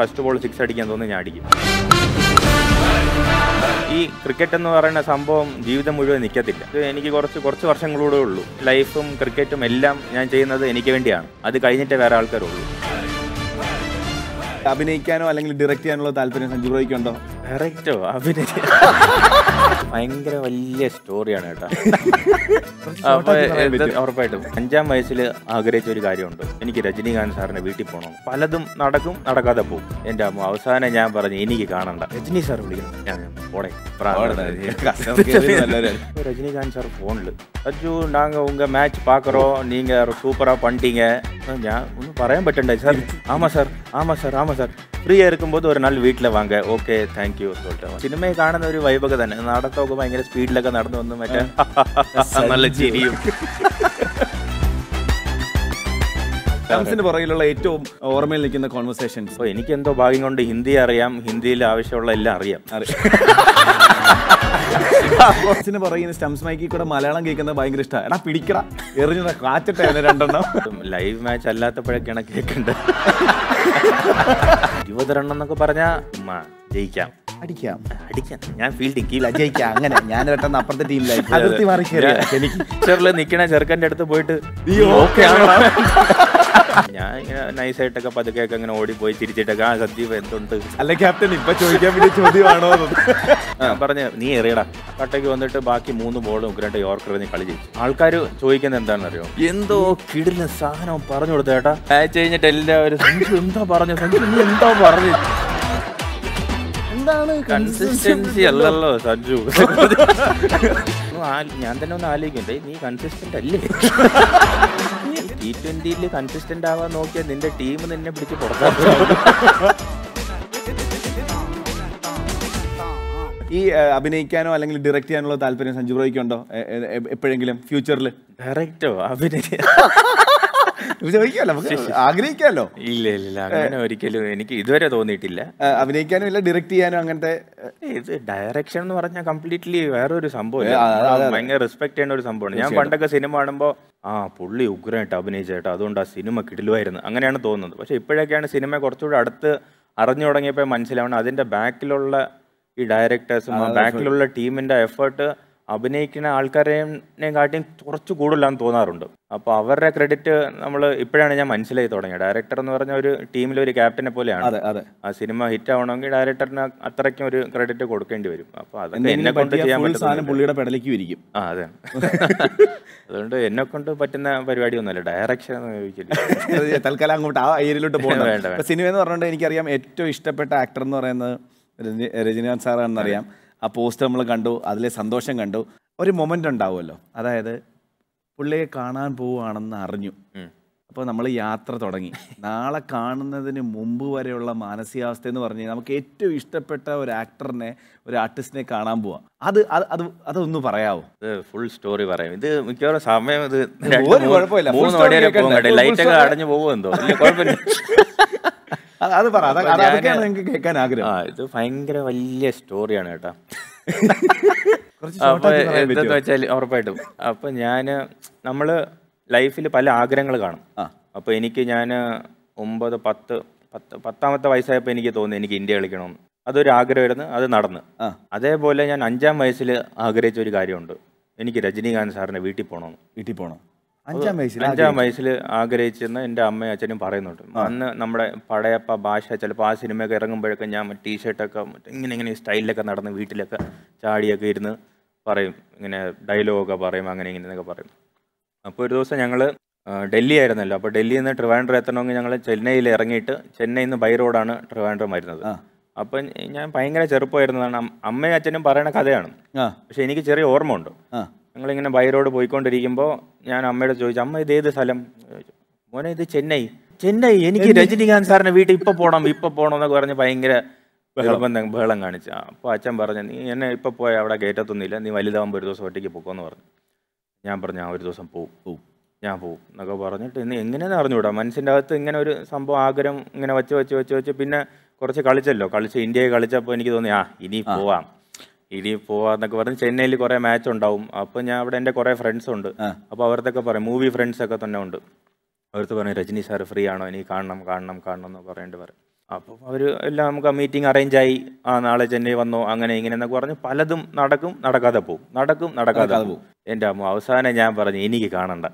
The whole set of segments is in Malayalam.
ഫസ്റ്റ് ബോൾ സിക്സ് അടിക്കാൻ തോന്നി ഞാൻ അടിക്കും ഈ ക്രിക്കറ്റ് എന്ന് പറയുന്ന സംഭവം ജീവിതം മുഴുവൻ നിൽക്കത്തില്ല ഇത് എനിക്ക് കുറച്ച് കുറച്ച് വർഷങ്ങളൂടെ ഉള്ളൂ ലൈഫും ക്രിക്കറ്റും എല്ലാം ഞാൻ ചെയ്യുന്നത് എനിക്ക് വേണ്ടിയാണ് അത് കഴിഞ്ഞിട്ടേ വേറെ ആൾക്കാരുള്ളൂ അഭിനയിക്കാനോ അല്ലെങ്കിൽ ഡയറക്റ്റ് ചെയ്യാനുള്ള താല്പര്യം സഞ്ജു ബ്രോയ്ക്കുണ്ടോ ഡയറക്റ്റോ അഭിനയ ഭയങ്കര വലിയ സ്റ്റോറിയാണ് കേട്ടോ അപ്പൊ ഇത് ഉറപ്പായിട്ടും അഞ്ചാം വയസ്സിൽ ആഗ്രഹിച്ച ഒരു കാര്യമുണ്ട് എനിക്ക് രജനീകാന്ത് സാറിന്റെ വീട്ടിൽ പോകണം പലതും നടക്കും നടക്കാതെ പോകും എന്റെ അമ്മ അവസാനം ഞാൻ പറഞ്ഞു എനിക്ക് കാണണ്ട രജനി സാർ വിളിക്കണം ഞാൻ പോടെ ரஜினிகாந்த் சார் ஃபோனில் அஜு நாங்கள் உங்கள் மேட்ச் பார்க்குறோம் நீங்கள் சூப்பராக பண்ணிட்டீங்க நான் ஒன்றும் പറയാൻ പറ്റണ്ടേ சார் ஆமாம் சார் ஆமாம் சார் ஆமாம் சார் ഫ്രീയാ ഇരിക്കുമ്പോൾ ഒരു നാൾ വീട്ടിൽ വാങ്ങ ഓക്കെ താങ്ക് യു சொல்லிட்டு സിനിമയിൽ കാണുന്ന ഒരു വൈബൊക്കെ തന്നെ നടത്തമൊക്കെ ഭയങ്കര സ്പീഡിലൊക്കെ നടന്നു വന്ന് മറ്റേ നല്ല ചിരിയും സ്റ്റംസിന് പുറകിലുള്ള ഏറ്റവും ഓർമ്മയിൽ നിൽക്കുന്ന കോൺവെർസേഷൻസ് അപ്പോൾ എനിക്ക് എന്തോ ഭാഗ്യം കൊണ്ട് ഹിന്ദി അറിയാം ഹിന്ദിയിൽ ആവശ്യമുള്ള എല്ലാം അറിയാം സ്റ്റംസിന് പുറകിൽ സ്റ്റംസ് മൈക്കിൽ കൂടെ മലയാളം കേൾക്കുന്നത് ഭയങ്കര ഇഷ്ടമാണ് എടാ പിടിക്കട എറിഞ്ഞ കാറ്റട്ടെ അതിന് രണ്ടെണ്ണം ലൈവ് മാച്ച് അല്ലാത്തപ്പോഴൊക്കെയാണ് കേൾക്കേണ്ടത് ഇരുപതെണ്ണം എന്നൊക്കെ പറഞ്ഞാൽ ജയിക്കാം അടിക്കാം അടിക്കാൻ ഞാൻ ഫീൽഡിങ് ഇല്ല ജയിക്കാം അങ്ങനെ ഞാൻ പെട്ടെന്ന് അപ്പുറത്തെ ടീമിലായി അതിർത്തി മാറി കയറിയ എനിക്ക് പിക്ചറിൽ നിൽക്കണ ചെറുക്കൻ്റെ അടുത്ത് പോയിട്ട് നീ ഓക്കെ ഞാൻ ഇങ്ങനെ നൈസായിട്ടൊക്കെ പതുക്കെയൊക്കെ അങ്ങനെ ഓടിപ്പോയി ചിരിച്ചിട്ടൊക്കെ ആ സദ്യവ് എന്തുണ്ട് അല്ല ക്യാപ്റ്റൻ ഇപ്പൊ ചോദിക്കാൻ വേണ്ടി ചോദ്യമാണോ ഞാൻ പറഞ്ഞ് നീ എറിയടാ കട്ടയ്ക്ക് വന്നിട്ട് ബാക്കി മൂന്ന് ബോളും ഉഗ്രണ്ട് യോർക്കർ നീ കളി ജയിച്ചു ആൾക്കാർ ചോദിക്കുന്നത് എന്താണെന്നറിയോ എന്തോ കിടില സാധനം പറഞ്ഞു കൊടുത്ത ചേട്ടാ മാച്ച് കഴിഞ്ഞിട്ട് എല്ലാവരും സഞ്ജു എന്താ പറഞ്ഞു സഞ്ജു നീ എന്താ പറഞ്ഞു എന്താണ് കൺസിസ്റ്റൻസി അല്ലല്ലോ സഞ്ജു ഒന്ന് ആ- ഞാൻ തന്നെ ഒന്ന് ആലോചിക്കണ്ടേ നീ കൺസിസ്റ്റന്റ് അല്ലേ ടി ട്വന്റിയിൽ കൺസിസ്റ്റന്റ് ആവാൻ നോക്കിയാൽ നിന്റെ ടീം നിന്നെ പിടിച്ച് പുറത്താക്കും ഈ ഏഹ്, അഭിനയിക്കാനോ അല്ലെങ്കിൽ ഡയറക്റ്റ് ചെയ്യാനുള്ള താല്പര്യം സഞ്ജു ബ്രോയ്ക്കുണ്ടോ എ- എ- എ- എപ്പോഴെങ്കിലും ഫ്യൂച്ചറിൽ ഡയറക്റ്റോ അഭിനയ ചോദിക്കാമല്ലോ നമുക്ക് ആഗ്രഹിക്കാമല്ലോ ഇല്ല ഇല്ല ഇല്ല അങ്ങനെ ഒരിക്കലും എനിക്ക് ഇതുവരെ തോന്നിയിട്ടില്ല ഏഹ്, അഭിനയിക്കാനും ഇല്ല ഡയറക്റ്റ് ചെയ്യാനും അങ്ങനത്തെ ഏഹ്, ഇത് ഡയറക്ഷൻ എന്ന് പറഞ്ഞാൽ കംപ്ലീറ്റ്ലി വേറൊരു സംഭവം ഏ, അതെ, അതെ, അതെ. ഭയങ്കര റെസ്പെക്ട് ചെയ്യുന്ന ഒരു സംഭവമാണ് ഞാൻ പണ്ടൊക്കെ സിനിമ കാണുമ്പോൾ ആ പുള്ളി ഉഗ്രനായിട്ട് അഭിനയിച്ചേട്ടോ അതുകൊണ്ട് ആ സിനിമ കിടിലുമായിരുന്നു അങ്ങനെയാണ് തോന്നുന്നത് പക്ഷെ ഇപ്പോഴൊക്കെയാണ് സിനിമ കുറച്ചുകൂടെ അടുത്ത് അറിഞ്ഞു തുടങ്ങിയപ്പോൾ മനസ്സിലാവണം അതിന്റെ ബാക്കിലുള്ള ഈ ഡയറക്ടേഴ്സും ആ ബാക്കിലുള്ള ടീമിന്റെ എഫേർട്ട് അഭിനയിക്കുന്ന ആൾക്കാരെയും കാട്ടിയും കുറച്ച് കൂടുതലാന്ന് തോന്നാറുണ്ട് അപ്പോൾ അവരുടെ ക്രെഡിറ്റ് നമ്മൾ ഇപ്പോഴാണ് ഞാൻ മനസ്സിലായി തുടങ്ങിയത് ഡയറക്ടർ എന്ന് പറഞ്ഞ ഒരു ടീമിലെ ഒരു ക്യാപ്റ്റനെ പോലെയാണ് അതെ അതെ ആ സിനിമ ഹിറ്റ് ആവണമെങ്കിൽ ഡയറക്ടറിന് അത്രയ്ക്കും ഒരു ക്രെഡിറ്റ് കൊടുക്കേണ്ടി വരും അപ്പൊ അതൊക്കെ എന്നെ എന്തെങ്കിലും കൊണ്ട് പറ്റിയ ചെയ്യാൻ ഫുൾ സാധനം പറ്റുന്ന പുള്ളിയുടെ പെടലേക്ക് ഇരിക്കും ആ അതെ അതുകൊണ്ട് എന്നെ കൊണ്ട് പറ്റുന്ന പരിപാടിയൊന്നുമല്ല ഡയറക്ഷൻ എന്ന് ചോദിച്ചില്ല അത് തൽക്കാലം അങ്ങോട്ട് ആ ഏരിയയിലോട്ട് വേണ്ട, പോകണം വേണ്ട. ഇപ്പൊ സിനിമ എന്ന് പറഞ്ഞിട്ട് എനിക്കറിയാം ഏറ്റവും ഇഷ്ടപ്പെട്ട ആക്ടർ എന്ന് പറയുന്നത് രജനി- രജനീകാന്ത് സാറാണെന്ന് അറിയാം ആ പോസ്റ്റ് നമ്മൾ കണ്ടു അതിലെ സന്തോഷം കണ്ടു ഒരു മൊമെന്റ് ഉണ്ടാവുമല്ലോ അതായത് പുള്ളിയെ കാണാൻ പോവുകയാണെന്ന് അറിഞ്ഞു ഉം. അപ്പോൾ നമ്മൾ യാത്ര തുടങ്ങി നാളെ കാണുന്നതിന് മുമ്പ് വരെയുള്ള മാനസികാവസ്ഥ എന്ന് പറഞ്ഞു കഴിഞ്ഞാൽ നമുക്ക് ഏറ്റവും ഇഷ്ടപ്പെട്ട ഒരു ആക്ടറിനെ ഒരു ആർട്ടിസ്റ്റിനെ കാണാൻ പോവാം അത് അത് അത് അതൊന്ന് പറയാവോ ഇത് ഫുൾ സ്റ്റോറി പറയാം ഇത് മിക്കവാറും സമയം ഇത് ഒരു കുഴപ്പമില്ല. Full മൂന്ന് story ഓടിയാലേ കേൾക്കണ്ട. പോകും Full ലൈറ്റ് ഒക്കെ story. അടഞ്ഞു പോകുമെന്തോ ഇല്ല, കുഴപ്പമില്ല അത് അത് പറ അത് അപ്പൊ അത് അതൊക്കെയാണ് ഞാന് നിങ്ങൾക്ക് കേൾക്കാൻ ആഗ്രഹം ആ ഇത് ഭയങ്കര വലിയ സ്റ്റോറിയാണ് കേട്ടോ കുറച്ച് അപ്പൊ short ആക്കി പറയാൻ എന്തെന്ന് പറ്റുമോ? വെച്ചാൽ ഉറപ്പായിട്ടും അപ്പൊ ഞാന് നമ്മള് ലൈഫിൽ പല ആഗ്രഹങ്ങൾ കാണും ആ. അപ്പൊ എനിക്ക് ഞാൻ ഒമ്പത് പത്ത് പത്ത് പത്താമത്തെ വയസ്സായപ്പോൾ എനിക്ക് തോന്നി എനിക്ക് ഇന്ത്യ കളിക്കണം അതൊരു ആഗ്രഹമായിരുന്നു അത് നടന്ന് ആ. അതേപോലെ ഞാൻ അഞ്ചാം വയസ്സിൽ ആഗ്രഹിച്ച ഒരു കാര്യമുണ്ട് എനിക്ക് രജനീകാന്ത് സാറിന്റെ വീട്ടിൽ പോകണം വീട്ടിൽ പോണം അഞ്ചാം വയസ്സിൽ അഞ്ചാം വയസ്സിൽ ആഗ്രഹിച്ചെന്ന് എൻ്റെ അമ്മയും അച്ഛനും പറയുന്നുണ്ട് അന്ന് നമ്മുടെ പടയപ്പ ഭാഷ ചിലപ്പോൾ ആ സിനിമയൊക്കെ ഇറങ്ങുമ്പോഴൊക്കെ ഞാൻ ടീഷർട്ടൊക്കെ ഇങ്ങനെ ഇങ്ങനെ സ്റ്റൈലിലൊക്കെ നടന്ന് വീട്ടിലൊക്കെ ചാടിയൊക്കെ ഇരുന്ന് പറയും ഇങ്ങനെ ഡയലോഗൊക്കെ പറയും അങ്ങനെ ഇങ്ങനെ എന്നൊക്കെ പറയും അപ്പോൾ ഒരു ദിവസം ഞങ്ങൾ ഡൽഹി ആയിരുന്നല്ലോ അപ്പോൾ ഡൽഹിയിൽ നിന്ന് ട്രിവാൻഡ്രം എത്തണമെങ്കിൽ ഞങ്ങൾ ചെന്നൈയിൽ ഇറങ്ങിയിട്ട് ചെന്നൈയിൽ നിന്ന് ബൈ റോഡാണ് ട്രിവാൻഡ്രം വരുന്നത് ആ. അപ്പം ഞാൻ ഭയങ്കര ചെറുപ്പമായിരുന്നതാണ് അം- അമ്മയും അച്ഛനും പറയുന്ന കഥയാണ് ആ പക്ഷെ എനിക്ക് ചെറിയ ഓർമ്മ ഉണ്ട് ആ ഞങ്ങളിങ്ങനെ ബൈ റോഡ് പോയിക്കൊണ്ടിരിക്കുമ്പോൾ ഞാൻ അമ്മയോട് ചോദിച്ചു അമ്മ ഇത് ഏത് സ്ഥലം ചോദിച്ചു. മോനെ ഇത് ചെന്നൈ ചെന്നൈ എനിക്ക് രജനികാന്ത് സാറിന്റെ വീട്ടിൽ ഇപ്പൊ പോണം ഇപ്പൊ പോണം എന്നൊക്കെ പറഞ്ഞ് ഭയങ്കര നിർബന്ധം ബഹളം കാണിച്ചു അപ്പോൾ അച്ഛൻ പറഞ്ഞു നീ എന്നെ ഇപ്പൊ പോയ അവിടെ കയറ്റത്തൊന്നുമില്ല നീ വലുതാകുമ്പോൾ ഒരു ദിവസം ഒറ്റയ്ക്ക് പൊക്കോന്ന് പറഞ്ഞു ഞാൻ പറഞ്ഞു ആ ഒരു ദിവസം പോവും പോവും. ഞാൻ പോവും എന്നൊക്കെ പറഞ്ഞിട്ട് ഇന്ന് എങ്ങനെയാണെന്ന് അറിഞ്ഞൂടാ മനസ്സിൻ്റെ അകത്ത് ഇങ്ങനെ ഒരു സംഭവം ആഗ്രഹം ഇങ്ങനെ വെച്ച് വെച്ച് വെച്ച് വെച്ച് പിന്നെ കുറച്ച് കളിച്ചല്ലോ കളിച്ച് ഇന്ത്യയെ കളിച്ചപ്പോൾ എനിക്ക് തോന്നി ആ ഇനി പോവാം ഇനി പോവാന്നൊക്കെ പറഞ്ഞ് ചെന്നൈയിൽ കുറേ മാച്ച് ഉണ്ടാവും അപ്പോൾ ഞാൻ അവിടെ എൻ്റെ കുറേ ഫ്രണ്ട്സ് ഉണ്ട് ആ. അപ്പോൾ അവർത്തൊക്കെ പറയും മൂവി ഫ്രണ്ട്സ് ഒക്കെ തന്നെ ഉണ്ട് അവർക്ക് പറയും രജനി സാർ ഫ്രീ ആണോ എനിക്ക് കാണണം കാണണം കാണണം എന്ന് പറയേണ്ടി പറയും അപ്പം അവർ എല്ലാം നമുക്ക് ആ മീറ്റിംഗ് അറേഞ്ച് ആയി ആ നാളെ ചെന്നൈ വന്നോ അങ്ങനെ ഇങ്ങനെ എന്നൊക്കെ പറഞ്ഞ് പലതും നടക്കും നടക്കാതെ പോകും നടക്കും നടക്കാതെ പോകും എൻ്റെ അമ്മ അവസാനം ഞാൻ പറഞ്ഞു എനിക്ക് കാണണ്ട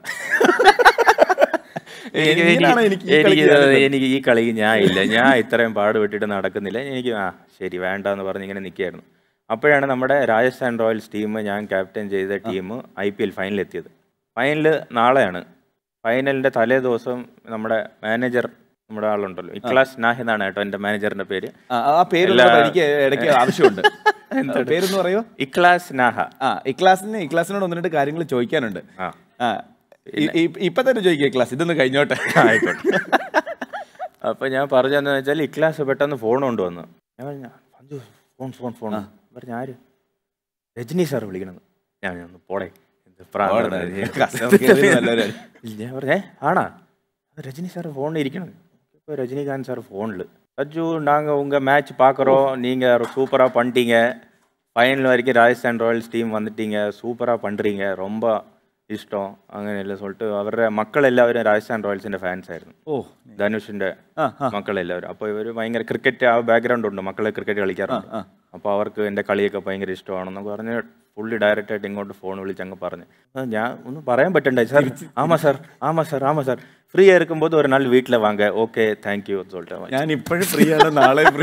എനിക്ക് എന്തിനാണ് എനിക്ക് ഈ എനിക്ക് കളിക്ക് എനിക്ക് ഈ കളി ഞാൻ ഇല്ല ഞാൻ ഇത്രയും പാടുപെട്ടിട്ട് നടക്കുന്നില്ല എനിക്ക് ആ ശരി വേണ്ട എന്ന് പറഞ്ഞ് ഇങ്ങനെ നിൽക്കുകയായിരുന്നു അപ്പോഴാണ് നമ്മുടെ രാജസ്ഥാൻ റോയൽസ് ടീം ഞാൻ ക്യാപ്റ്റൻ ചെയ്ത ടീം ഐ പി എൽ ഫൈനലിൽ എത്തിയത് ഫൈനൽ നാളെയാണ് ഫൈനലിൻ്റെ തലേ ദിവസം നമ്മുടെ മാനേജർ നമ്മുടെ ആളുണ്ടല്ലോ ഇക്ലാസ് നാഹ് എന്നാണ് കേട്ടോ എൻ്റെ മാനേജറിൻ്റെ പേര് ആ, ആ പേര് ഒന്ന് പറ, എനിക്ക് ഇടയ്ക്ക് ആവശ്യമുണ്ട് പേരൊന്ന് പറയോ ഇക്ലാസ് നാഹ ആ ഇക്ലാസിന് ഇക്ലാസിനോട് ഒന്ന് രണ്ട് കാര്യങ്ങൾ ചോദിക്കാനുണ്ട് ആ ആ ഇ- ഇ- ഇപ്പൊ തന്നെ ചോദിക്കുക ക്ലാസ് ഇതൊന്ന് കഴിഞ്ഞോട്ടെ ആയിക്കോട്ടെ അപ്പൊ ഞാൻ പറഞ്ഞതെന്ന് വെച്ചാൽ ഇക്ലാസ് പെട്ടെന്ന് ഫോൺ കൊണ്ടുവന്നു ഞാൻ പറഞ്ഞു "സഞ്ജു, ഫോൺ ഫോൺ ഫോൺ പറഞ്ഞ ആര് രജനി സാർ വിളിക്കണത് ഞാൻ പറഞ്ഞു, ഒന്ന് പോടെ എന്ത് പ്രാന്താണ് പോടെ, ഇത്?" customer care ല് നല്ലൊരു- ഞാൻ പറഞ്ഞേ ആണാ രജനി സാർ ഫോണിൽ ഇരിക്കണത് இப்போ ரஜினிகாந்த் சார் ஃபோனில் சஜ்ஜு நாங்கள் உங்கள் மேட்ச் பார்க்குறோம் நீங்கள் சூப்பராக பண்ணிட்டீங்க ஃபைனல் வரைக்கும் ராஜஸ்தான் ராயல்ஸ் டீம் வந்துட்டீங்க சூப்பராக பண்ணுறீங்க ரொம்ப ഇഷ്ടം അങ്ങനെയല്ല சொல்லிட்டு അവരുടെ മക്കളെല്ലാവരും രാജസ്ഥാൻ റോയൽസിന്റെ ഫാൻസ് ആയിരുന്നു ഓ ധനുഷിന്റെ ആ, മക്കളെല്ലാവരും അപ്പോൾ ഇവർ ഭയങ്കര ക്രിക്കറ്റ് ആ ബാക്ക്ഗ്രൗണ്ട് ഉണ്ട് മക്കളെ ക്രിക്കറ്റ് കളിക്കാറുണ്ട് അപ്പോൾ അവർക്ക് എൻ്റെ കളിയൊക്കെ ഭയങ്കര ഇഷ്ടമാണെന്നൊക്കെ പറഞ്ഞ് പുള്ളി ഡയറക്റ്റ് ആയിട്ട് ഇങ്ങോട്ട് ഫോൺ വിളിച്ച് അങ്ങ് പറഞ്ഞു "ആ, ഞാൻ ഒന്നും പറയാൻ പറ്റണ്ടേ സാർ ആമാ സാർ ആമാ സാർ ആമാ സാർ ഫ്രീயாக இருக்கும்போது ஒரு நாள் வீட்டில் வாங்க ஓகே தேங்க்யூ சொல்லிட்டு ഞാൻ ഇപ്പോഴും ഫ്രീ ആണ് നാളെ ഫ്രീ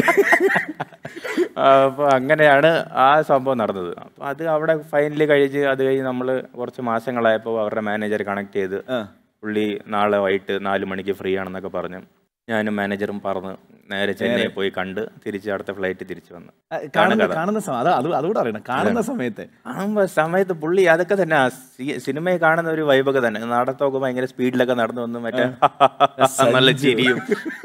അപ്പോൾ അങ്ങനെയാണ് ആ സംഭവം നടന്നത് അപ്പോൾ അത് അവിടെ ഫൈനൽ കഴിച്ച് അത് കഴിഞ്ഞ് നമ്മൾ കുറച്ച് മാസങ്ങളായപ്പോൾ അവരുടെ മാനേജർ കണക്ട് ചെയ്ത് പുള്ളി നാളെ വൈകിട്ട് നാല് മണിക്ക് ഫ്രീ ആണെന്നൊക്കെ പറഞ്ഞു ഞാനും മാനേജറും പറഞ്ഞ് നേരെ ചെന്നൈ പോയി കണ്ട് തിരിച്ച് അടുത്ത ഫ്ലൈറ്റ് തിരിച്ചു വന്നു കാണുന്ന കാണുന്ന സമയം അത് അത് അതുകൂടെ അറിയണം കാണുന്ന സമയത്ത് കാണുമ്പോൾ സമയത്ത് പുള്ളി അതൊക്കെ തന്നെ ആ സി- സിനിമയിൽ കാണുന്ന ഒരു വൈബൊക്കെ തന്നെ നടത്തമൊക്കെ ഭയങ്കര സ്പീഡിലൊക്കെ നടന്നു വന്നു മറ്റേ നല്ല ചിരിയും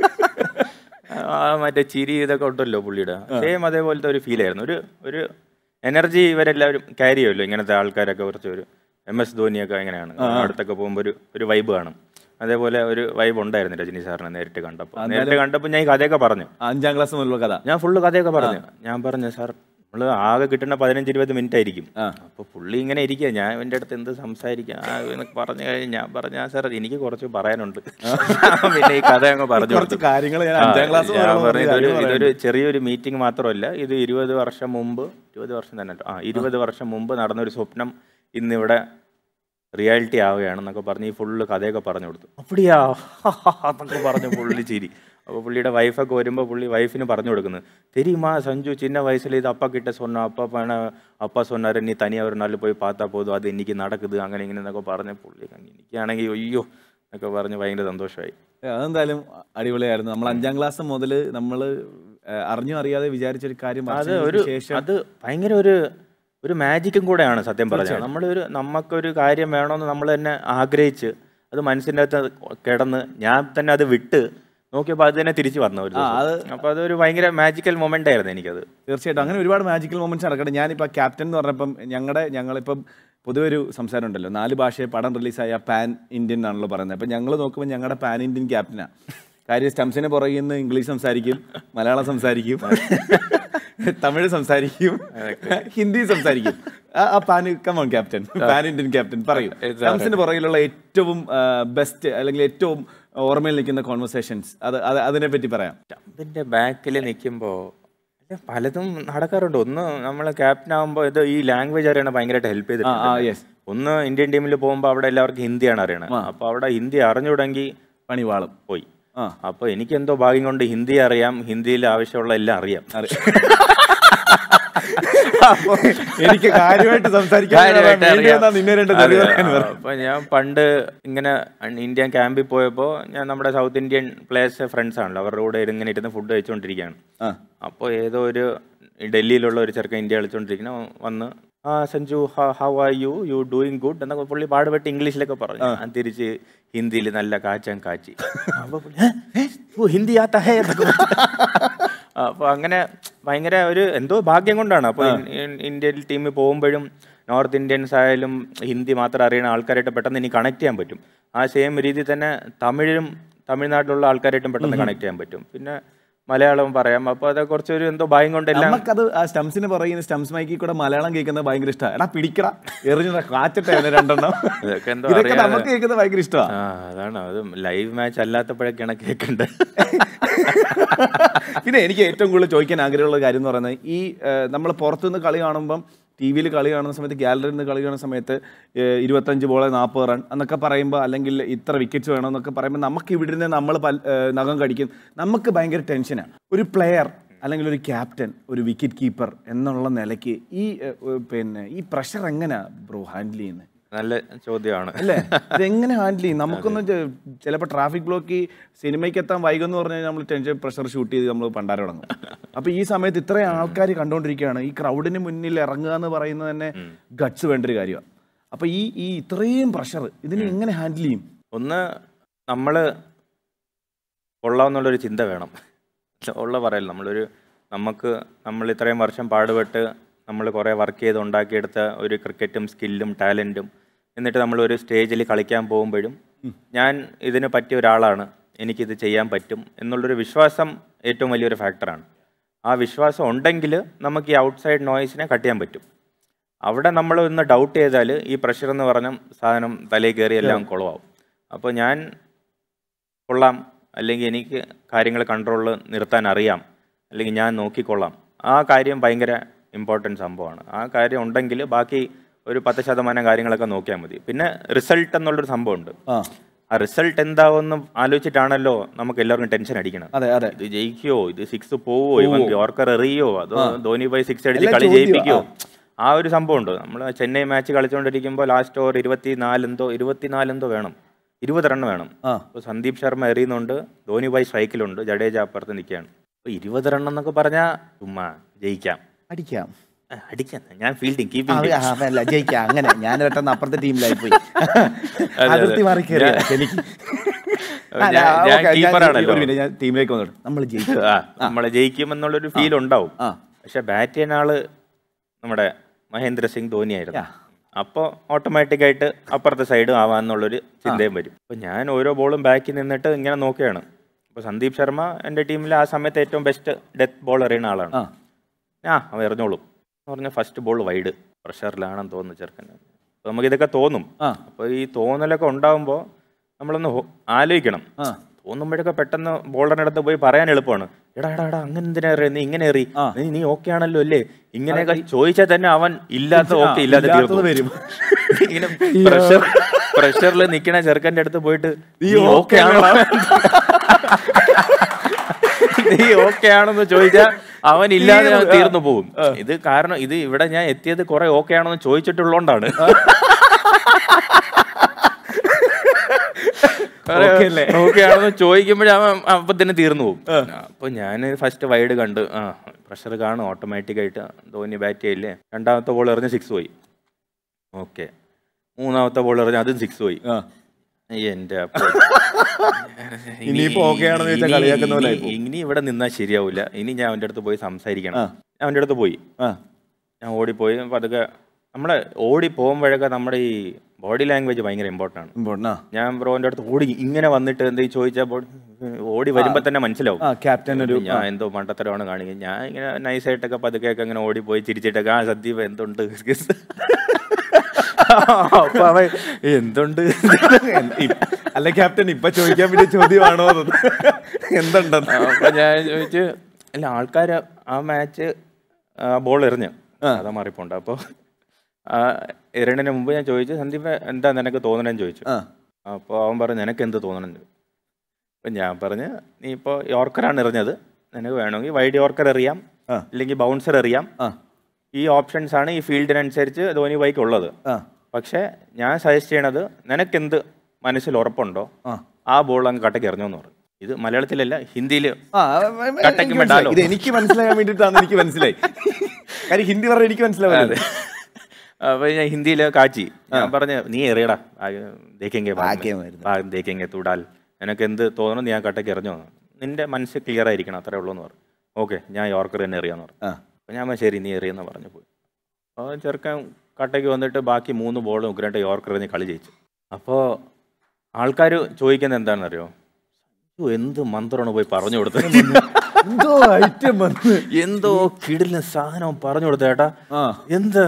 ആ മറ്റേ ചിരി ഇതൊക്കെ ഉണ്ടല്ലോ പുള്ളിയുടെ സെയിം അതേപോലത്തെ ഒരു ഫീൽ ആയിരുന്നു ഒരു ഒരു എനർജി ഇവരെല്ലാവരും ക്യാരി ചെയ്യുമല്ലോ ഇങ്ങനത്തെ ആൾക്കാരൊക്കെ കുറച്ച് ഒരു എം എസ് ധോനിയൊക്കെ എങ്ങനെയാണ് അടുത്തൊക്കെ പോകുമ്പോൾ ഒരു ഒരു വൈബ് കാണും അതേപോലെ ഒരു വൈബ് ഉണ്ടായിരുന്നു രജനി സാറിനെ നേരിട്ട് കണ്ടപ്പോൾ നേരിട്ട് കണ്ടപ്പോൾ ഞാൻ ഈ കഥയൊക്കെ പറഞ്ഞു അഞ്ചാം ക്ലാസ് മുതലുള്ള കഥ ഞാൻ ഫുള്ള് കഥയൊക്കെ പറഞ്ഞു ഞാൻ പറഞ്ഞു സാർ നമ്മൾ ആകെ കിട്ടുന്ന പതിനഞ്ച് ഇരുപത് മിനിറ്റ് ആയിരിക്കും ആ. അപ്പൊ പുള്ളി ഇങ്ങനെ ഇരിക്കുക ഞാൻ എൻ്റെ അടുത്ത് എന്ത് സംസാരിക്കാം ആ എന്നൊക്കെ പറഞ്ഞു കഴിഞ്ഞ് ഞാൻ പറഞ്ഞു "ആ സാർ എനിക്ക് കുറച്ച് പറയാനുണ്ട് പിന്നെ ഈ കഥ അങ്ങ് പറഞ്ഞു കുറച്ച് കൊടുത്തു. കാര്യങ്ങൾ ഞാൻ ആ, അഞ്ചാം ക്ലാസ് ഞാൻ മുതലുള്ള പറഞ്ഞു, ഇതൊരു കാര്യം ഇതൊരു ചെറിയൊരു മീറ്റിംഗ് മാത്രമല്ല ഇത് ഇരുപത് വർഷം മുമ്പ് ഇരുപത് വർഷം തന്നെ കേട്ടോ. ആ ഇരുപത് വർഷം മുമ്പ് നടന്നൊരു സ്വപ്നം ഇന്നിവിടെ റിയാലിറ്റി ആവുകയാണെന്നൊക്കെ പറഞ്ഞ് ഈ ഫുള്ള് കഥയൊക്കെ പറഞ്ഞു കൊടുത്തു അപ്പടിയാ എന്നൊക്കെ പറഞ്ഞു പുള്ളി ചിരി അപ്പോൾ പുള്ളിയുടെ വൈഫൊക്കെ വരുമ്പോൾ പുള്ളി വൈഫിന് പറഞ്ഞു കൊടുക്കുന്നത് தெரியுமா சஞ்சு சின்ன வயசுல இது அப்பா கிட்ட சொன்ன அப்பா பண்ண அப்பா சொன்னாரு நீ தனியாக ஒரு நாள் போய் பார்த்தா போதும் அது இன்னைக்கு നടക്കുത് അങ്ങനെ ഇങ്ങനെ എന്നൊക്കെ പറഞ്ഞ് പുള്ളി എനിക്കാണെങ്കിൽ അയ്യോ എന്നൊക്കെ പറഞ്ഞ് ഭയങ്കര സന്തോഷമായി അതെന്തായാലും അടിപൊളിയായിരുന്നു നമ്മൾ അഞ്ചാം ക്ലാസ് മുതൽ നമ്മൾ അറിഞ്ഞോ അറിയാതെ വിചാരിച്ചൊരു കാര്യം അത് വർഷങ്ങൾക്ക് ഒരു ശേഷം അത് ഭയങ്കര ഒരു ഒരു മാജിക്കും കൂടെയാണ് സത്യം പറഞ്ഞത് നമ്മളൊരു നമുക്കൊരു കാര്യം വേണമെന്ന് നമ്മൾ തന്നെ ആഗ്രഹിച്ച് അത് മനസ്സിൻ്റെ അകത്ത് കിടന്ന് ഞാൻ തന്നെ അത് വിട്ട് നോക്കിയപ്പോൾ അത് തന്നെ തിരിച്ചു വന്ന ഒരു ദിവസം. അപ്പോൾ അതൊരു ഭയങ്കര മാജിക്കൽ മൊമെന്റ് ആയിരുന്നു എനിക്കത് തീർച്ചയായിട്ടും അങ്ങനെ ഒരുപാട് മാജിക്കൽ മൊമെന്റ്സ് നടക്കട്ടെ ഞാനിപ്പോൾ ക്യാപ്റ്റൻ എന്ന് പറഞ്ഞപ്പം ഞങ്ങളുടെ ഞങ്ങളിപ്പം പൊതുവെ ഒരു സംസാരം ഉണ്ടല്ലോ നാല് ഭാഷയിൽ പടം റിലീസായ പാൻ ഇന്ത്യൻ എന്നാണല്ലോ പറയുന്നത് അപ്പം ഞങ്ങൾ നോക്കുമ്പോൾ ഞങ്ങളുടെ പാൻ ഇന്ത്യൻ ക്യാപ്റ്റനാണ് കാര്യം സ്റ്റംസിന് പുറകിൽ നിന്ന് ഇംഗ്ലീഷ് സംസാരിക്കും മലയാളം സംസാരിക്കും തമിഴ് സംസാരിക്കും ഹിന്ദി സംസാരിക്കും ആ- ആ pan come on captain pan Indian captain പറയൂ സ്റ്റംസിന് പുറകിലുള്ള ഏറ്റവും ബെസ്റ്റ് അല്ലെങ്കിൽ ഏറ്റവും ഓർമ്മയിൽ നിൽക്കുന്ന കോൺവെർസേഷൻസ് അത് അത് അതിനെപ്പറ്റി പറയാം സ്റ്റമ്പിന്റെ ബാക്കിൽ നിൽക്കുമ്പോൾ പലതും നടക്കാറുണ്ട് ഒന്ന് നമ്മൾ ക്യാപ്റ്റൻ ആകുമ്പോൾ ഇത് ഈ ലാംഗ്വേജ് അറിയണ ഭയങ്കരമായിട്ട് ഹെൽപ്പ് ആ ചെയ്തിട്ടുണ്ട് യെസ് ഒന്ന് ഇന്ത്യൻ ടീമിൽ പോകുമ്പോൾ അവിടെ എല്ലാവർക്കും ഹിന്ദിയാണ് അറിയണത് അപ്പോൾ അവിടെ ഹിന്ദി അറിഞ്ഞുടങ്ങി പണി വാളും പോയി ആ അപ്പോൾ എനിക്ക് എന്തോ ഭാഗ്യം കൊണ്ട് ഹിന്ദി അറിയാം ഹിന്ദിയിൽ ആവശ്യമുള്ള എല്ലാം അറിയാം അപ്പൊ എനിക്ക് കാര്യമായിട്ട് സംസാരിക്കാൻ കാര്യമായിട്ട് വേണ്ടി അറിയാം. വന്നാ നിന്നെ രണ്ട് അതെ, തെറി പറയാൻ ആ, പറഞ്ഞു. അപ്പൊ ഞാൻ പണ്ട് ഇങ്ങനെ ഇന്ത്യൻ ക്യാമ്പിൽ പോയപ്പോൾ ഞാൻ നമ്മുടെ സൗത്ത് ഇന്ത്യൻ പ്ലേയേഴ്സ് ഫ്രണ്ട്സ് ആണല്ലോ അവരുടെ കൂടെ ഇങ്ങനെ ഇരുന്ന് ഫുഡ് കഴിച്ചുകൊണ്ടിരിക്കുകയാണ് ആ. അപ്പോൾ ഏതോ ഒരു ഡൽഹിയിലുള്ള ഒരു ചെറുക്കൻ ഇന്ത്യ കളിച്ചുകൊണ്ടിരിക്കുന്ന വന്ന് ആ Sanju how are you you doing good എന്നൊക്കെ പുള്ളി പാടുപെട്ട് ഇംഗ്ലീഷിലൊക്കെ പറഞ്ഞു ഞാൻ തിരിച്ച് ഹിന്ദിയിൽ നല്ല കാച്ചാൻ കാച്ചി അപ്പൊ പുള്ളി, "ഏ? ഏ? ഓ, ഹിന്ദി ആത്ത ഹേ എന്നൊക്കെ പറഞ്ഞു. അപ്പൊ അങ്ങനെ ഭയങ്കര ഒരു എന്തോ ഭാഗ്യം കൊണ്ടാണ് അപ്പോൾ ഇന്ത്യൻ ടീമിൽ പോകുമ്പോഴും നോർത്ത് ഇന്ത്യൻസ് ആയാലും ഹിന്ദി മാത്രം അറിയുന്ന ആൾക്കാരായിട്ട് പെട്ടെന്ന് ഇനി കണക്ട് ചെയ്യാൻ പറ്റും ആ സെയിം രീതിയിൽ തന്നെ തമിഴിലും തമിഴ്നാട്ടിലുള്ള ആൾക്കാരായിട്ടും പെട്ടെന്ന് കണക്ട് ചെയ്യാൻ പറ്റും പിന്നെ മലയാളം പറയാം അപ്പോൾ അത് കുറച്ചൊരു എന്തോ ഭയം കൊണ്ടെല്ലാം നമുക്കത് ആ സ്റ്റംസിന് പറയുന്ന സ്റ്റംസ് മൈക്കിൽ കൂടെ മലയാളം കേൾക്കുന്നത് ഭയങ്കര ഇഷ്ടമാണ് എടാ പിടിക്കടാ എറിഞ്ഞ കാച്ചട്ടെ അതിന് രണ്ടെണ്ണം ഇതൊക്കെ എന്തോ ഇതൊക്കെ അറിയാതെ. നമുക്ക് കേൾക്കുന്നത് ഭയങ്കര ഇഷ്ടമാണ് ആ അതാണ് അത് ലൈവ് മാച്ച് അല്ലാത്തപ്പോഴൊക്കെയാണ് കേൾക്കേണ്ടത് പിന്നെ എനിക്ക് ഏറ്റവും കൂടുതൽ ചോദിക്കാൻ ആഗ്രഹമുള്ള കാര്യം എന്ന് പറയുന്നത് ഈ നമ്മൾ പുറത്തുനിന്ന് കളി കാണുമ്പം ടി വിയിൽ കളി കാണുന്ന സമയത്ത് ഗാലറിയിൽ നിന്ന് കളി കാണുന്ന സമയത്ത് ഏഹ്, ഇരുപത്തഞ്ച് ബോള് നാൽപ്പത് റൺ എന്നൊക്കെ പറയുമ്പോൾ അല്ലെങ്കിൽ ഇത്ര വിക്കറ്റ്സ് വേണം എന്നൊക്കെ പറയുമ്പോൾ നമുക്ക് ഇവിടെ നിന്ന് നമ്മൾ പൽ- ഏഹ്, നഖം കടിക്കും നമുക്ക് ഭയങ്കര ടെൻഷനാണ് ഒരു പ്ലെയർ അല്ലെങ്കിൽ ഒരു ക്യാപ്റ്റൻ ഒരു വിക്കറ്റ് കീപ്പർ എന്നുള്ള നിലയ്ക്ക് ഈ ഏഹ്, പിന്നെ ഈ പ്രഷർ എങ്ങനെയാ ബ്രോ ഹാൻഡിൽ ചെയ്യുന്നത് നല്ല ചോദ്യമാണ് അല്ലേ ഇതെങ്ങനെ ഹാൻഡിൽ ചെയ്യും നമുക്കൊന്നും ചിലപ്പോൾ ട്രാഫിക് ബ്ലോക്ക് ഈ സിനിമയ്ക്ക് എത്താൻ വൈകുമെന്ന് പറഞ്ഞാൽ നമ്മൾ ടെൻഷൻ പ്രഷർ ഷൂട്ട് ചെയ്ത് നമ്മൾ പണ്ടാരം തുടങ്ങും അപ്പൊ ഈ സമയത്ത് ഇത്രയും ആൾക്കാർ കണ്ടുകൊണ്ടിരിക്കുകയാണ് ഈ ക്രൗഡിന് മുന്നിൽ ഇറങ്ങുക എന്ന് പറയുന്നത് തന്നെ ഗട്സ് വേണ്ട ഒരു കാര്യമാണ് അപ്പൊ ഈ ഈ ഇത്രയും പ്രഷർ ഇതിനെ എങ്ങനെ ഹാൻഡിൽ ചെയ്യും ഒന്ന് നമ്മൾ കൊള്ളാമെന്നുള്ളൊരു ചിന്ത വേണം ഉള്ള പറയല്ല നമ്മളൊരു നമുക്ക് നമ്മൾ ഇത്രയും വർഷം പാടുപെട്ട് നമ്മൾ കുറേ വർക്ക് ചെയ്ത് ഉണ്ടാക്കിയെടുത്ത ഒരു ക്രിക്കറ്റും സ്കില്ലും ടാലൻറ്റും എന്നിട്ട് നമ്മൾ ഒരു സ്റ്റേജിൽ കളിക്കാൻ പോകുമ്പോഴും ഞാൻ ഇതിന് പറ്റിയ ഒരാളാണ് എനിക്കിത് ചെയ്യാൻ പറ്റും എന്നുള്ളൊരു വിശ്വാസം ഏറ്റവും വലിയൊരു ഫാക്ടറാണ് ആ വിശ്വാസം ഉണ്ടെങ്കിൽ നമുക്ക് ഈ ഔട്ട്സൈഡ് നോയ്സിനെ കട്ട് ചെയ്യാൻ പറ്റും അവിടെ നമ്മൾ ഒന്ന് ഡൗട്ട് ചെയ്താൽ ഈ പ്രഷർ എന്ന് പറഞ്ഞ സാധനം തലയിൽ കയറി എല്ലാം കുളമാവും അപ്പോൾ ഞാൻ കൊള്ളാം അല്ലെങ്കിൽ എനിക്ക് കാര്യങ്ങൾ കൺട്രോളിൽ നിർത്താൻ അറിയാം അല്ലെങ്കിൽ ഞാൻ നോക്കിക്കൊള്ളാം ആ കാര്യം ഭയങ്കര ഇമ്പോർട്ടൻറ്റ് സംഭവമാണ് ആ കാര്യം ഉണ്ടെങ്കിൽ ബാക്കി ഒരു പത്ത് ശതമാനം കാര്യങ്ങളൊക്കെ നോക്കിയാൽ മതി പിന്നെ റിസൾട്ട് എന്നുള്ളൊരു സംഭവമുണ്ട് ആ ആ റിസൾട്ട് എന്താവെന്ന് ആലോചിച്ചിട്ടാണല്ലോ നമുക്ക് എല്ലാവർക്കും ടെൻഷൻ അടിക്കണം അതെ അതെ ഇത് ജയിക്കോ ഇത് സിക്സ് പോവോ ഇവൻ യോർക്കർ എറിയോ അതോ ധോനി ബൈ സിക്സ് അടിച്ച് എല്ലാം കളി ചോദ്യമാ. ജയിപ്പിക്കോ ആ ഒരു സംഭവം ഉണ്ട് നമ്മൾ ചെന്നൈ മാച്ച് കളിച്ചുകൊണ്ടിരിക്കുമ്പോൾ ലാസ്റ്റ് ഓവർ ഇരുപത്തിനാലെന്തോ ഇരുപത്തിനാലെന്തോ വേണം ഇരുപത് റൺ വേണം ആ. അപ്പോൾ സന്ദീപ് ശർമ്മ എറിയുന്നുണ്ട് ധോനി ബൈ സ്ട്രൈക്കിലുണ്ട് ജഡേജ അപ്പുറത്ത് നിൽക്കുകയാണ് അപ്പോൾ ഇരുപത് റൺ എന്നൊക്കെ പറഞ്ഞാൽ ചുമ്മാ ജയിക്കാം അടിക്കാം ആ, അടിക്കാം ഞാൻ ഫീൽഡിങ് ആ, കീപ്പിംഗ് ആ, അല്ല ജയിക്കാം അങ്ങനെ ഞാൻ പെട്ടെന്ന് അപ്പുറത്തെ ടീമിലായി പോയി അതിർത്തി മാറി കയറിയ എനിക്ക് അല്ല, ഞാൻ- ഞാൻ ഓക്കേ, keeper ആണല്ലോ. ഒരു minute, ഞാൻ ടീമിലേക്ക് വന്നോട്ടെ നമ്മൾ ജയിക്കും ആ നമ്മളെ ജയിക്കും എന്നുള്ളൊരു ഫീൽ ഉണ്ടാവും ആ. പക്ഷെ ബാറ്റ് ചെയ്യുന്ന ആള് നമ്മുടെ മഹേന്ദ്ര സിംഗ് ധോനി ആയിരുന്നു Yeah. അപ്പോൾ ഓട്ടോമാറ്റിക് ആയിട്ട് അപ്പുറത്തെ സൈഡ് ആവാന്നുള്ളൊരു ചിന്തയും വരും അപ്പോൾ ഞാൻ ഓരോ ബോളും ബാക്കിൽ നിന്നിട്ട് ഇങ്ങനെ നോക്കുകയാണ് അപ്പോൾ സന്ദീപ് ശർമ്മ എൻ്റെ ടീമിൽ ആ സമയത്ത് ഏറ്റവും ബെസ്റ്റ് ഡെത്ത് ബോൾ എറിയുന്ന ആളാണ് ആ ആ അവൻ എറിഞ്ഞോളും എന്ന് പറഞ്ഞ ഫസ്റ്റ് ബോൾ വൈഡ് പ്രഷറിലാണെന്ന് തോന്നുന്നു ചെറുക്കൻ അപ്പോൾ നമുക്കിതൊക്കെ തോന്നും ആ. അപ്പോൾ ഈ തോന്നലൊക്കെ ഉണ്ടാകുമ്പോൾ നമ്മളൊന്ന് ഹോ- ആലോചിക്കണം ആ. തോന്നുമ്പോഴൊക്കെ പെട്ടെന്ന് ബോളറിന്റെ അടുത്ത് പോയി പറയാൻ എളുപ്പമാണ് എടാ എടാ എടാ അങ്ങനെ എന്തിനാ എറിയ നീ ഇങ്ങനെ എറി ആ. നീ നീ ഓക്കെ ആണല്ലോ അല്ലേ ഇങ്ങനെയൊക്കെ ചോദിച്ചാൽ തന്നെ അവൻ ഇല്ലാത്ത ആ, ഓക്കെ ഇല്ലാതെ ഇല്ലാത്തത് തീർന്നു. വരും. ഇങ്ങനെ പ്രഷർ പ്രഷറിൽ നിൽക്കണ ചെറുക്കൻ്റെ അടുത്ത് പോയിട്ട് നീ നീ ഓക്കെ okay ആണോ നീ ഓക്കെ ആണെന്ന് ചോദിച്ചാൽ അവൻ ഇല്ലാതെ തീർന്നു. അവൻ തീർന്നു പോകും ഇത് കാരണം ഇത് ഇവിടെ ഞാൻ എത്തിയത് കുറെ ഓക്കെ ആണെന്ന് ചോദിച്ചിട്ടുള്ളോണ്ടാണ് Okay അല്ലേ? ഓക്കെ ആണെന്ന് ചോദിക്കുമ്പോഴേ അവൻ അപ്പൊ തന്നെ തീർന്നു പോകും അപ്പൊ ഞാൻ ഫസ്റ്റ് വൈഡ് കണ്ട് ആ പ്രഷർ കാണും ഓട്ടോമാറ്റിക് ആയിട്ട് ധോനി ബാറ്റ് ചെയ്യില്ലേ രണ്ടാമത്തെ ബോൾ എറിഞ്ഞ് സിക്സ് പോയി ഓക്കെ മൂന്നാമത്തെ ബോൾ എറിഞ്ഞ് അതും സിക്സ് പോയി ആ. എന്റെ അപ്പൊ ഇനിയിപ്പോ okay ആണെന്ന് ചോദിച്ചാൽ ഇനി- കളിയാക്കുന്ന പോലെ ഇനി- ഇനി ഇവിടെ നിന്നാൽ ശരിയാവില്ല ഇനി ഞാൻ അവൻ്റെ അടുത്ത് പോയി സംസാരിക്കണം ആ. ഞാൻ അവൻ്റെ അടുത്ത് പോയി ആ ഞാൻ ഓടിപ്പോയി പതുക്കെ നമ്മളെ ഓടി പോകുമ്പോഴൊക്കെ നമ്മുടെ ഈ ബോഡി ലാംഗ്വേജ് ഭയങ്കര ഇമ്പോർട്ടൻ്റ് ആണ് ഇമ്പോർട്ടൻ്റ് ആ ഞാൻ ബ്രോന്റെ അടുത്ത് ഓടി ഇങ്ങനെ വന്നിട്ട് എന്ത് ചോദിച്ചപ്പോൾ ഓടി വരുമ്പോൾ തന്നെ മനസ്സിലാവും ആ ക്യാപ്റ്റൻ ഒരു ഞാൻ എന്തോ മണ്ടത്തരമാണ് കാണിക്കുന്നത് ഞാൻ ഇങ്ങനെ നൈസായിട്ടൊക്കെ പതുക്കെയൊക്കെ അങ്ങനെ ഓടിപ്പോയി ചിരിച്ചിട്ടൊക്കെ ആ സദ്യപ എന്തുണ്ട് അപ്പൊ അവൻ എന്തുണ്ട് ഇപ്പ- അല്ല ക്യാപ്റ്റൻ ഇപ്പൊ ചോദിക്കാൻ വേണ്ടി ചോദ്യമാണോ അത്? എന്തുണ്ടെന്ന് അപ്പൊ ഞാൻ ചോദിച്ചു അല്ല ആൾക്കാർ ആ മാച്ച് ബോൾ എറിഞ്ഞ് അതാ മാറിപ്പോണ്ട് അപ്പോൾ ആ എറിയണതിന് മുമ്പ് ഞാൻ ചോദിച്ചു സന്ദീപ് എന്താ നിനക്ക് തോന്നണെന്ന് ചോദിച്ചു ആ അപ്പോൾ അവൻ പറഞ്ഞു നിനക്ക് എന്ത് തോന്നണം അപ്പം ഞാൻ പറഞ്ഞ് നീ ഇപ്പോൾ യോർക്കറാണ് എറിഞ്ഞത് നിനക്ക് വേണമെങ്കിൽ വൈഡ് യോർക്കർ എറിയാം ആ. അല്ലെങ്കിൽ ബൗൺസർ എറിയാം ആ ഈ ഓപ്ഷൻസ് ആണ് ഈ ഫീൽഡിനനുസരിച്ച് ധോനി ബൈക്ക് ഉള്ളത് ആ പക്ഷേ ഞാൻ സജസ്റ്റ് ചെയ്യണത് നിനക്കെന്ത് മനസ്സിൽ ഉറപ്പുണ്ടോ ആ. ആ ബോൾ അങ്ങ് കട്ടയ്ക്ക് എറിഞ്ഞു എന്ന് പറഞ്ഞു ഇത് മലയാളത്തിലല്ല ഹിന്ദിയിൽ ആ, കട്ടയ്ക്ക് എനിക്ക് മെഡാലോ. മനസ്സിലായി. ഇത് എനിക്ക് മനസ്സിലാകാൻ വേണ്ടിയിട്ടാണ് എനിക്ക് മനസ്സിലായി കാര്യം ഹിന്ദി പറഞ്ഞ എനിക്ക് മനസ്സിലാവില്ല അപ്പൊ ഞാൻ ഹിന്ദിയിൽ കാച്ചി ഞാൻ പറഞ്ഞു നീ എറിയടാ ആ, ദേखेंगे बाद में. ഭാഗ്യമായിരുന്നു. ആ, ദേखेंगे തുടാൽ നിനക്ക് എന്ത് തോന്നുന്നു നീ ആ കട്ടയ്ക്ക് എറിഞ്ഞു എന്ന്. നിന്റെ മനസ്സ് ക്ലിയർ ആയിരിക്കണം അത്രേ ഉള്ളൂ എന്ന് പറഞ്ഞു ഓക്കെ ഞാൻ യോർക്കർ തന്നെ എറിയാന്ന് പറഞ്ഞു ആ അപ്പോൾ ഞാൻ പറഞ്ഞു, ശരി നീ എറിയെന്ന് പറഞ്ഞു പോയി അപ്പോൾ ചെറുക്കൻ കട്ടയ്ക്ക് വന്നിട്ട് ബാക്കി മൂന്ന് ബോളും ഉഗ്രനായിട്ട് യോർക്കർ എറിഞ്ഞ് കളി ജയിച്ചു അപ്പോൾ ആൾക്കാർ ചോദിക്കുന്നത് എന്താണെന്നറിയോ "അയ്യോ, എന്ത് മന്ത്രമാണ് പോയി പറഞ്ഞു കൊടുത്തത് എന്തോ ഐറ്റം വന്ന് എന്തോ കിടിലൻ സാധനം പറഞ്ഞു കൊടുത്ത ചേട്ടാ ആ. എന്താ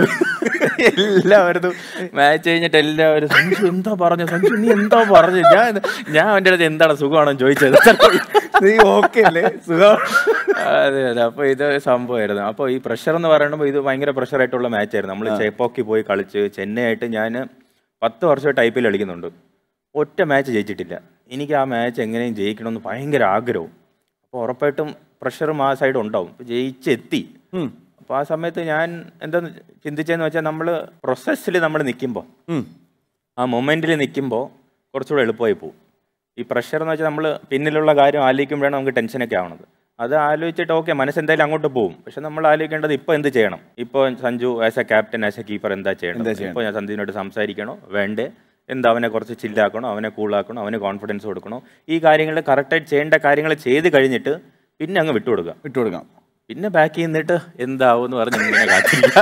എല്ലാവരും മാച്ച് കഴിഞ്ഞിട്ട് എല്ലാവരും സഞ്ജു എന്താ പറഞ്ഞു സഞ്ജു നീ എന്താ പറഞ്ഞു ഞാൻ ഞാൻ അവൻ്റെ അടുത്ത് എന്താണ് സുഖമാണോ ചോദിച്ചത് നീ ഓക്കെ അല്ലേ സുഖം അതെ അതെ അപ്പൊ ഇത് സംഭവമായിരുന്നു അപ്പോൾ ഈ പ്രഷർ എന്ന് പറയുമ്പോൾ ഇത് ഭയങ്കര പ്രഷറായിട്ടുള്ള മാച്ചായിരുന്നു നമ്മൾ ചേപ്പോക്കി പോയി കളിച്ച് ചെന്നൈ ആയിട്ട് ഞാൻ പത്ത് വർഷമായിട്ട് ഐ പി എൽ കളിക്കുന്നുണ്ട് ഒറ്റ മാച്ച് ജയിച്ചിട്ടില്ല എനിക്ക് ആ മാച്ച് എങ്ങനെയും ജയിക്കണമെന്ന് ഭയങ്കര ആഗ്രഹവും അപ്പോൾ ഉറപ്പായിട്ടും പ്രഷറും ആ സൈഡ് ഉണ്ടാവും അപ്പോൾ ജയിച്ചെത്തി ഉം. അപ്പോൾ ആ സമയത്ത് ഞാൻ എന്താ ചിന്തിച്ചതെന്ന് വെച്ചാൽ നമ്മൾ പ്രൊസസ്സിൽ നമ്മൾ നിൽക്കുമ്പോൾ ഉം. ആ മൊമെൻറ്റിൽ നിൽക്കുമ്പോൾ കുറച്ചുകൂടെ എളുപ്പമായി പോകും ഈ പ്രഷർ എന്ന് വെച്ചാൽ നമ്മൾ പിന്നിലുള്ള കാര്യം ആലോചിക്കുമ്പോഴാണ് നമുക്ക് ടെൻഷനൊക്കെ ആവണത് അത് ആലോചിച്ചിട്ട് ഓക്കെ മനസ്സെന്തായാലും അങ്ങോട്ട് പോകും പക്ഷെ നമ്മൾ ആലോചിക്കേണ്ടത് ഇപ്പോൾ എന്ത് ചെയ്യണം ഇപ്പോൾ Sanju as a captain as a keeper എന്താ ചെയ്യണം ഇപ്പോൾ ഞാൻ സഞ്ജുവിനോട് സംസാരിക്കണോ വേണ്ടേ എന്താ അവനെ കുറച്ച് ചില്ലാക്കണോ അവനെ കൂളാക്കണോ അവന് കോൺഫിഡൻസ് കൊടുക്കണോ ഈ കാര്യങ്ങൾ കറക്റ്റായിട്ട് ചെയ്യേണ്ട കാര്യങ്ങൾ ചെയ്ത് കഴിഞ്ഞിട്ട് പിന്നെ അങ്ങ് വിട്ടുകൊടുക്കാം വിട്ടുകൊടുക്കാം പിന്നെ ബാക്കി നിന്നിട്ട് എന്താവും എന്ന് പറഞ്ഞ് ഇങ്ങനെ കാത്തിരിക്കുക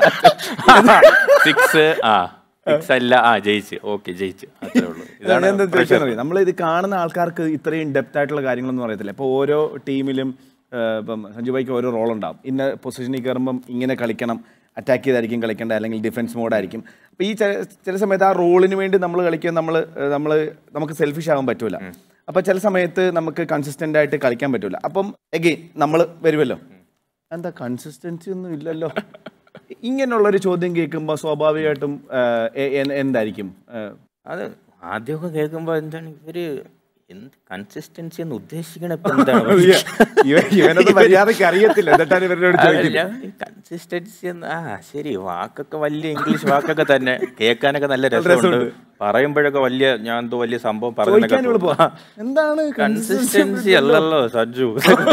സിക്സ് ആ സിക്സ് അല്ല ആ ജയിച്ച് ഓക്കെ ജയിച്ച് അത്രേ ഉള്ളൂ ഇതാണ് pressure. നമ്മൾ ഇത് കാണുന്ന ആൾക്കാർക്ക് ഇത്രയും ഡെപ്ത് ആയിട്ടുള്ള കാര്യങ്ങളൊന്നും അറിയത്തില്ല ഇപ്പോൾ ഓരോ ടീമിലും ഇപ്പം സഞ്ജുബായിക്ക് ഓരോ റോൾ ഉണ്ടാവും ഇന്ന പൊസിഷനിൽ കയറുമ്പം ഇങ്ങനെ കളിക്കണം അറ്റാക്ക് ചെയ്തായിരിക്കും കളിക്കേണ്ടത് അല്ലെങ്കിൽ ഡിഫൻസ് മോഡായിരിക്കും അപ്പോൾ ഈ ചില ചില സമയത്ത് ആ റോളിന് വേണ്ടി നമ്മൾ കളിക്കാൻ നമ്മൾ നമ്മൾ നമുക്ക് സെൽഫിഷ് ആവാൻ പറ്റൂല അപ്പോൾ ചില സമയത്ത് നമുക്ക് കൺസിസ്റ്റൻ്റ് ആയിട്ട് കളിക്കാൻ പറ്റൂല അപ്പം എഗെയിൻ നമ്മൾ വരുമല്ലോ എന്താ കൺസിസ്റ്റൻസി ഒന്നും ഇല്ലല്ലോ ഇങ്ങനെയുള്ളൊരു ചോദ്യം കേൾക്കുമ്പോൾ സ്വാഭാവികമായിട്ടും ആ, എ- എ- എന്തായിരിക്കും ആ, അത് ആദ്യമൊക്കെ കേൾക്കുമ്പോൾ എന്താണ് ഇവര് എന്ത് കൺസിസ്റ്റൻസി എന്ന് ഉദ്ദേശിക്കണ ഇപ്പൊ എന്താണ് ഇവ- ഇവനത് മര്യാദയ്ക്ക് അറിയത്തില്ല എന്നിട്ടാണ് ഇവരോട് ചോദിക്കുന്നത് കൺസിസ്റ്റൻസി എന്ന് ആ ശരി വാക്കൊക്കെ വലിയ ഇംഗ്ലീഷ് വാക്കൊക്കെ തന്നെ കേൾക്കാനൊക്കെ നല്ല രസമുണ്ട് പറയുമ്പോഴൊക്കെ വലിയ ഞാൻ എന്തോ വലിയ സംഭവം ചോദിക്കാൻ പറയുന്നൊക്കെ എളുപ്പമാ. എന്താണ് കൺസിസ്റ്റൻസി അല്ലല്ലോ സഞ്ജു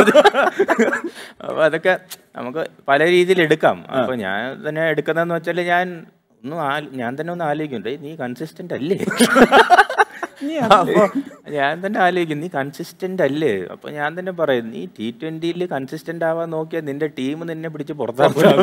അപ്പൊ അതൊക്കെ നമുക്ക് പല രീതിയിൽ എടുക്കാം അപ്പൊ ഞാൻ തന്നെ എടുക്കുന്നതെന്ന് വെച്ചാൽ ഞാൻ ഒന്നും ആ- ഞാൻ തന്നെ ഒന്ന് ആലോചിക്കും "ഡേയ്, നീ കൺസിസ്റ്റന്റ് അല്ലേ അപ്പൊ ഞാൻ തന്നെ ആലോചിക്കും നീ കൺസിസ്റ്റന്റ് അല്ലേ അപ്പൊ ഞാൻ തന്നെ പറയും നീ ടി ട്വന്റിയിൽ കൺസിസ്റ്റന്റ് ആവാൻ നോക്കിയാൽ നിന്റെ ടീം നിന്നെ പിടിച്ച് പുറത്താക്കും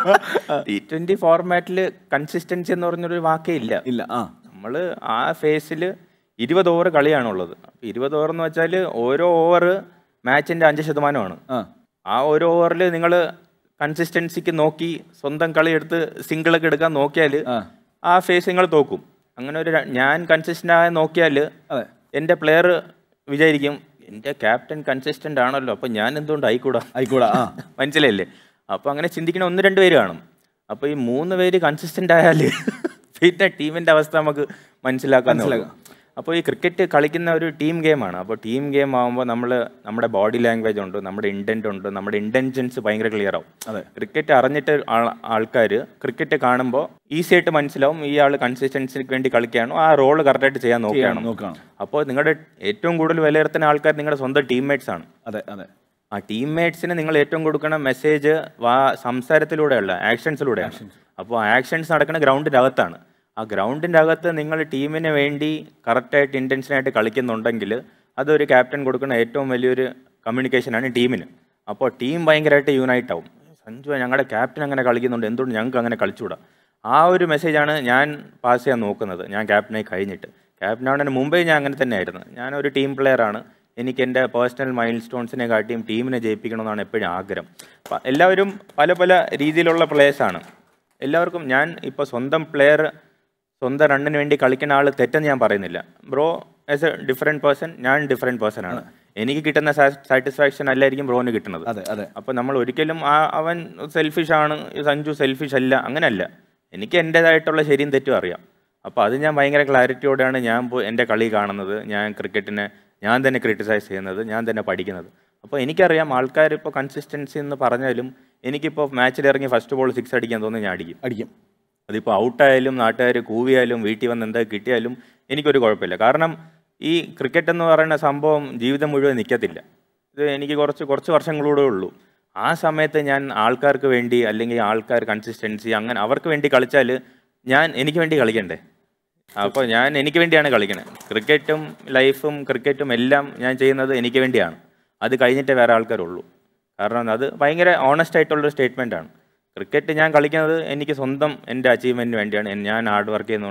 ടി ട്വന്റി ഫോർമാറ്റിൽ കൺസിസ്റ്റൻസി എന്ന് പറഞ്ഞൊരു വാക്കേ ഇല്ല ഇല്ല ആ നമ്മൾ ആ ഫേസിൽ ഇരുപത് ഓവർ കളിയാണുള്ളത് അപ്പോൾ ഇരുപത് ഓവർ എന്ന് വെച്ചാൽ ഓരോ ഓവർ മാച്ചിൻ്റെ അഞ്ച് ശതമാനമാണ് ആ ആ ഓരോ ഓവറിൽ നിങ്ങൾ കൺസിസ്റ്റൻസിക്ക് നോക്കി സ്വന്തം കളി എടുത്ത് സിംഗിളൊക്കെ എടുക്കാൻ നോക്കിയാൽ ആ. ആ ഫേസ് നിങ്ങൾ തോക്കും അങ്ങനെ ഒരു ര- ഞാൻ കൺസിസ്റ്റൻ്റ് ആയ നോക്കിയാൽ അതെ എൻ്റെ പ്ലെയർ വിചാരിക്കും എൻ്റെ ക്യാപ്റ്റൻ കൺസിസ്റ്റൻ്റ് ആണല്ലോ അപ്പോൾ ഞാൻ എന്തുകൊണ്ട് ആയിക്കൂടാ ആയിക്കോടാ ആ മനസ്സിലായില്ലേ അപ്പോൾ അങ്ങനെ ചിന്തിക്കണ ഒന്ന് രണ്ട് പേര് കാണും അപ്പോൾ ഈ മൂന്ന് പേര് കൺസിസ്റ്റൻ്റ് ആയാൽ പിന്നെ ടീമിൻ്റെ അവസ്ഥ നമുക്ക് മനസ്സിലാക്കാൻ അപ്പോൾ ഈ ക്രിക്കറ്റ് കളിക്കുന്ന ഒരു ടീം ഗെയിമാണ് അപ്പോൾ ടീം ഗെയിം ആകുമ്പോൾ നമ്മൾ നമ്മുടെ ബോഡി ലാംഗ്വേജ് ഉണ്ട് നമ്മുടെ ഇൻറ്റൻറ്റ് ഉണ്ട് നമ്മുടെ ഇൻറ്റൻഷൻസ് ഭയങ്കര ക്ലിയർ ആവും അതെ. ക്രിക്കറ്റ് അറിഞ്ഞിട്ട് ആൾക്കാർ ക്രിക്കറ്റ് കാണുമ്പോൾ ഈസി ആയിട്ട് മനസ്സിലാവും ഈ ആൾ കൺസിസ്റ്റൻസിക്ക് വേണ്ടി കളിക്കുകയാണോ ആ റോൾ കറക്റ്റായിട്ട് ചെയ്യാൻ നോക്കുകയാണോ നോക്കണം അപ്പോൾ നിങ്ങളുടെ ഏറ്റവും കൂടുതൽ വിലയിരുത്തുന്ന ആൾക്കാർ നിങ്ങളുടെ സ്വന്തം ടീംമേറ്റ്സ് ആണ് അതെ അതെ ആ ടീംമേറ്റ്സിന് നിങ്ങൾ ഏറ്റവും കൊടുക്കുന്ന മെസ്സേജ് വാ സംസാരത്തിലൂടെയല്ല ആക്ഷൻസിലൂടെയാണ് അപ്പോൾ ആക്ഷൻസ് നടക്കുന്ന ഗ്രൗണ്ടിൻ്റെ അകത്താണ് ആ ഗ്രൗണ്ടിൻ്റെ അകത്ത് നിങ്ങൾ ടീമിന് വേണ്ടി കറക്റ്റായിട്ട് ഇൻറ്റൻഷനായിട്ട് കളിക്കുന്നുണ്ടെങ്കിൽ അതൊരു ക്യാപ്റ്റൻ കൊടുക്കുന്ന ഏറ്റവും വലിയൊരു കമ്മ്യൂണിക്കേഷനാണ് ടീമിന് അപ്പോൾ ടീം ഭയങ്കരമായിട്ട് യൂണൈറ്റ് ആവും സഞ്ജു ഞങ്ങളുടെ ക്യാപ്റ്റൻ അങ്ങനെ കളിക്കുന്നുണ്ട് എന്തുകൊണ്ട് ഞങ്ങൾക്ക് അങ്ങനെ കളിച്ചുകൂടാ ആ ഒരു മെസ്സേജാണ് ഞാൻ പാസ് ചെയ്യാൻ നോക്കുന്നത് ഞാൻ ക്യാപ്റ്റനായി കഴിഞ്ഞിട്ട് ക്യാപ്റ്റനാവുന്നതിന് മുമ്പേ ഞാൻ അങ്ങനെ തന്നെയായിരുന്നു ഞാനൊരു ടീം പ്ലെയറാണ് എനിക്ക് എൻ്റെ പേഴ്സണൽ മൈൽ സ്റ്റോൺസിനെ കാട്ടിയും ടീമിനെ ജയിപ്പിക്കണമെന്നാണ് എപ്പോഴും ആഗ്രഹം അപ്പം എല്ലാവരും പല പല രീതിയിലുള്ള പ്ലേയേഴ്സാണ് എല്ലാവർക്കും ഞാൻ ഇപ്പോൾ സ്വന്തം പ്ലെയർ സ്വന്തം റണ്ണിന് വേണ്ടി കളിക്കുന്ന ആൾ തെറ്റെന്ന് ഞാൻ പറയുന്നില്ല bro as a different person ഞാൻ ഡിഫറെൻറ്റ് പേഴ്സൺ ആണ് എനിക്ക് കിട്ടുന്ന സാറ്റിസ്ഫാക്ഷൻ അല്ലായിരിക്കും ബ്രോന് കിട്ടുന്നത് അതെ അതെ അപ്പോൾ നമ്മൾ ഒരിക്കലും ആ അവൻ സെൽഫിഷ് ആണ് ഈ സഞ്ജു സെൽഫിഷ് അല്ല അങ്ങനെയല്ല എനിക്ക് എൻ്റേതായിട്ടുള്ള ശരിയും തെറ്റും അറിയാം അപ്പോൾ അത് ഞാൻ ഭയങ്കര ക്ലാരിറ്റിയോടെയാണ് ഞാൻ പോ- എൻ്റെ കളി കാണുന്നത് ഞാൻ ക്രിക്കറ്റിനെ ഞാൻ തന്നെ ക്രിട്ടിസൈസ് ചെയ്യുന്നത് ഞാൻ തന്നെ പഠിക്കുന്നത് അപ്പോൾ എനിക്കറിയാം ആൾക്കാർ ഇപ്പോൾ കൺസിസ്റ്റൻസി എന്ന് പറഞ്ഞാലും എനിക്കിപ്പോൾ മാച്ചിൽ ഇറങ്ങി ഫസ്റ്റ് ബോൾ സിക്സ് അടിക്കാൻ തോന്നുന്നു ഞാൻ അടിക്കും അടിക്കും അതിപ്പോൾ ഔട്ടായാലും നാട്ടുകാർ കൂവിയാലും വീട്ടിൽ വന്ന് എന്താ കിട്ടിയാലും എനിക്കൊരു കുഴപ്പമില്ല കാരണം ഈ ക്രിക്കറ്റ് എന്ന് പറയുന്ന സംഭവം ജീവിതം മുഴുവൻ നിൽക്കത്തില്ല ഇത് എനിക്ക് കുറച്ച് കുറച്ച് വർഷങ്ങളൂടെ ഉള്ളൂ ആ സമയത്ത് ഞാൻ ആൾക്കാർക്ക് വേണ്ടി അല്ലെങ്കിൽ ആൾക്കാർ കൺസിസ്റ്റൻസി അങ്ങനെ അവർക്ക് വേണ്ടി കളിച്ചാൽ ഞാൻ എനിക്ക് വേണ്ടി കളിക്കണ്ടേ അപ്പോൾ ഞാൻ എനിക്ക് വേണ്ടിയാണ് കളിക്കുന്നത് ക്രിക്കറ്റും ലൈഫും ക്രിക്കറ്റും എല്ലാം ഞാൻ ചെയ്യുന്നത് എനിക്ക് വേണ്ടിയാണ് അത് കഴിഞ്ഞിട്ടേ വേറെ ആൾക്കാരുള്ളൂ കാരണം അത് ഭയങ്കര ഓണസ്റ്റ് ആയിട്ടുള്ളൊരു സ്റ്റേറ്റ്മെൻ്റ് ആണ് ക്രിക്കറ്റ് ഞാൻ കളിക്കുന്നത് എനിക്ക് സ്വന്തം എൻ്റെ അച്ചീവ്മെൻറ്റിന് വേണ്ടിയാണ് എൻ- ഞാൻ ഹാർഡ് വർക്ക് ചെയ്യുന്നുണ്ട്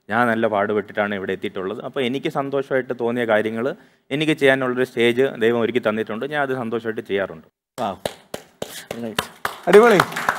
ഞാൻ നല്ല പാടുപെട്ടിട്ടാണ് ഇവിടെ എത്തിയിട്ടുള്ളത് അപ്പോൾ എനിക്ക് സന്തോഷമായിട്ട് തോന്നിയ കാര്യങ്ങൾ എനിക്ക് ചെയ്യാനുള്ളൊരു സ്റ്റേജ് ദൈവം ഒരുക്കി തന്നിട്ടുണ്ട് ഞാൻ അത് സന്തോഷമായിട്ട് ചെയ്യാറുണ്ട് Wow. Right. അടിപൊളി